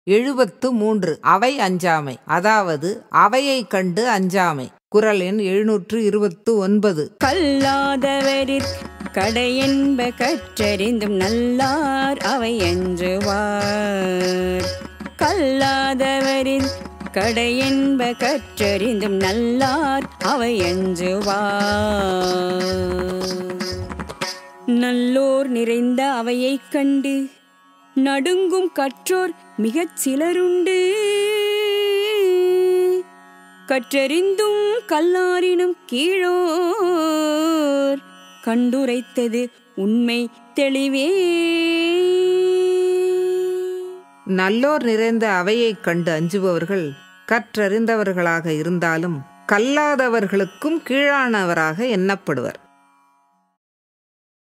எழுபத்து மூன்று அவை அஞ்சாமை அதாவது அவையை கண்டு அஞ்சாமை குரல் எண் எழுநூற்று இருபத்து ஒன்பது கல்லாதவரிற் கடையென்ப கற்றறிந்தும் நல்லார் அவை அஞ்சுவார் கல்லாதவரின் கடையென்ப கற்றறிந்தும் நல்லார் அவை அஞ்சுவார் நல்லோர் நிறைந்த அவையைக் கண்டு நடுங்கும் கற்றோர் மிகச் சிலருண்டு கற்றறிந்தும் கல்லாரினும் கீழோர் கண்டுரைத்தது உண்மை தெளிவே நல்லோர் நிறைந்த அவையைக் கண்டு அஞ்சுபவர்கள் கற்றறிந்தவர்களாக இருந்தாலும் கல்லாதவர்களுக்கும் கீழானவராக எண்ணப்படுவர்